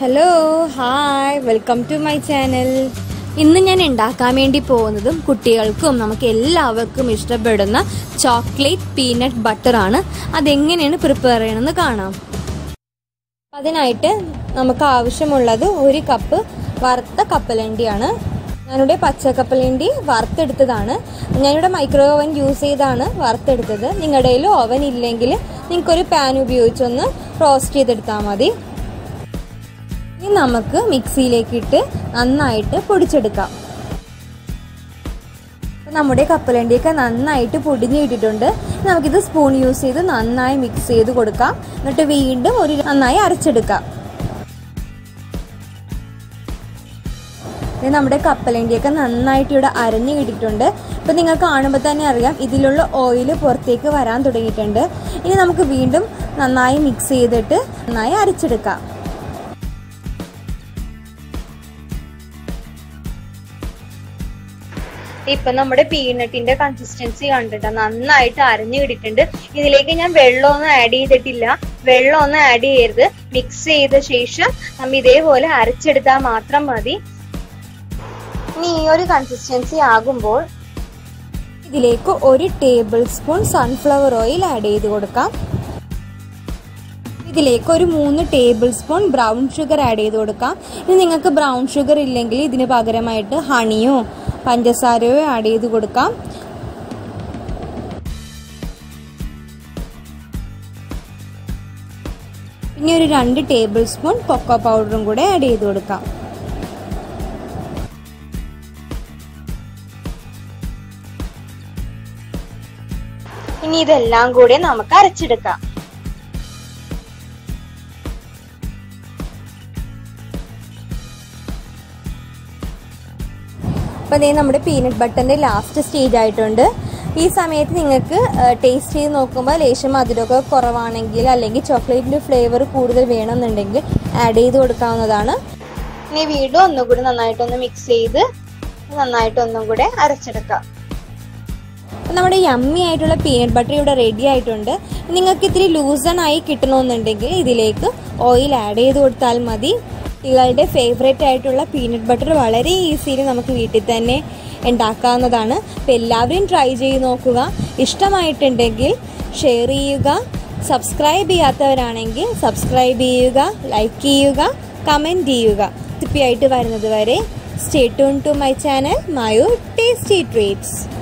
hello hi welcome to my channel ഇന്ന് ഞാൻ ഉണ്ടാക്കാൻ വേണ്ടി പോകുന്നതും കുട്ടികൾക്കും നമുക്ക് എല്ലാവർക്കും ഇഷ്ടപ്പെടുന്ന ചോക്ലേറ്റ് പീനട്ട് ബട്ടർ ആണ് അതെങ്ങനെയാണ് പ്രിപ്പയർ ചെയ്യണമെന്ന് കാണാം അതിനായിട്ട് നമുക്ക് ആവശ്യമുള്ളത് ഒരു കപ്പ് വറുത്ത കപ്പലണ്ടിയാണ് ഞാനിവിടെ പച്ചക്കപ്പലണ്ടി വറുത്തെടുത്തതാണ് ഞാനിവിടെ മൈക്രോ ഓവൻ യൂസ് ചെയ്താണ് വറുത്തെടുത്തത് നിങ്ങളുടെ കയ്യിൽ ഓവൻ ഇല്ലെങ്കിൽ നിങ്ങൾക്കൊരു പാൻ ഉപയോഗിച്ചൊന്ന് റോസ്റ്റ് ചെയ്തെടുത്താൽ മതി ഇനി നമുക്ക് മിക്സിയിലേക്ക് ഇട്ട് നന്നായിട്ട് പൊടിച്ചെടുക്കാം നമ്മുടെ കപ്പലണ്ടിയൊക്കെ നന്നായിട്ട് പൊടിഞ്ഞു കിട്ടിയിട്ടുണ്ട് നമുക്കിത് സ്പൂൺ യൂസ് ചെയ്ത് നന്നായി മിക്സ് ചെയ്ത് കൊടുക്കാം എന്നിട്ട് വീണ്ടും ഒരു നന്നായി അരച്ചെടുക്കാം ഇത് നമ്മുടെ കപ്പലണ്ടിയൊക്കെ നന്നായിട്ട് ഇവിടെ അരഞ്ഞു കിട്ടിയിട്ടുണ്ട് ഇപ്പം നിങ്ങൾ കാണുമ്പോൾ തന്നെ അറിയാം ഇതിലുള്ള ഓയിൽ പുറത്തേക്ക് വരാൻ തുടങ്ങിയിട്ടുണ്ട് ഇനി നമുക്ക് വീണ്ടും നന്നായി മിക്സ് ചെയ്തിട്ട് നന്നായി അരച്ചെടുക്കാം ഇപ്പൊ നമ്മുടെ പീനട്ടിന്റെ കൺസിസ്റ്റൻസി കണ്ടിട്ട് നന്നായിട്ട് അരഞ്ഞു കിട്ടിയിട്ടുണ്ട് ഇതിലേക്ക് ഞാൻ വെള്ളമൊന്നും ആഡ് ചെയ്തിട്ടില്ല വെള്ളമൊന്നും ആഡ് ചെയ്യരുത് മിക്സ് ചെയ്ത ശേഷം നമ്മ ഇതേപോലെ അരച്ചെടുത്താൽ മാത്രം മതി ഇനി ഈ ഒരു കൺസിസ്റ്റൻസി ആകുമ്പോൾ ഇതിലേക്ക് ഒരു tablespoon sunflower oil add ചെയ്ത് കൊടുക്കാം ഇതിലേക്ക് ഒരു മൂന്ന് tablespoon brown sugar add ചെയ്ത് കൊടുക്കാം ഇനി നിങ്ങൾക്ക് ബ്രൗൺ ഷുഗർ ഇല്ലെങ്കിൽ ഇതിന് പകരമായിട്ട് ഹണിയോ പഞ്ചസാരയോ ആഡ് ചെയ്ത് കൊടുക്കാം പിന്നെ ഒരു രണ്ട് ടേബിൾ സ്പൂൺ കൊക്കോ പൗഡറും കൂടെ ആഡ് ചെയ്ത് കൊടുക്കാം ഇനി ഇതെല്ലാം കൂടെ നമുക്ക് അരച്ചെടുക്കാം അപ്പോൾ അതേ നമ്മുടെ പീനട്ട് ബട്ടറിൻ്റെ ലാസ്റ്റ് സ്റ്റേജ് ആയിട്ടുണ്ട് ഈ സമയത്ത് നിങ്ങൾക്ക് ടേസ്റ്റ് ചെയ്ത് നോക്കുമ്പോൾ ലേശം മധുരമൊക്കെ കുറവാണെങ്കിൽ അല്ലെങ്കിൽ ചോക്ലേറ്റിൻ്റെ ഫ്ലേവർ കൂടുതൽ വേണമെന്നുണ്ടെങ്കിൽ ആഡ് ചെയ്ത് കൊടുക്കാവുന്നതാണ് ഇനി വീണ്ടും ഒന്നും കൂടി നന്നായിട്ടൊന്ന് മിക്സ് ചെയ്ത് നന്നായിട്ടൊന്നും കൂടെ അരച്ചെടുക്കാം അപ്പം നമ്മുടെ യമ്മി ആയിട്ടുള്ള പീനട്ട് ബട്ടർ ഇവിടെ റെഡി ആയിട്ടുണ്ട് നിങ്ങൾക്ക് ഇത്തിരി ലൂസണായി കിട്ടണമെന്നുണ്ടെങ്കിൽ ഇതിലേക്ക് ഓയിൽ ആഡ് ചെയ്ത് കൊടുത്താൽ മതി കുട്ടികളുടെ ഫേവറേറ്റ് ആയിട്ടുള്ള പീനട്ട് ബട്ടർ വളരെ ഈസിയിൽ നമുക്ക് വീട്ടിൽ തന്നെ ഉണ്ടാക്കാവുന്നതാണ് അപ്പം എല്ലാവരും ട്രൈ ചെയ്ത് നോക്കുക ഇഷ്ടമായിട്ടുണ്ടെങ്കിൽ ഷെയർ ചെയ്യുക സബ്സ്ക്രൈബ് ചെയ്യാത്തവരാണെങ്കിൽ സബ്സ്ക്രൈബ് ചെയ്യുക ലൈക്ക് ചെയ്യുക കമൻറ്റ് ചെയ്യുക തിപ്പിയായിട്ട് വരുന്നത് വരെ stay tune to my channel Mayoor tasty treats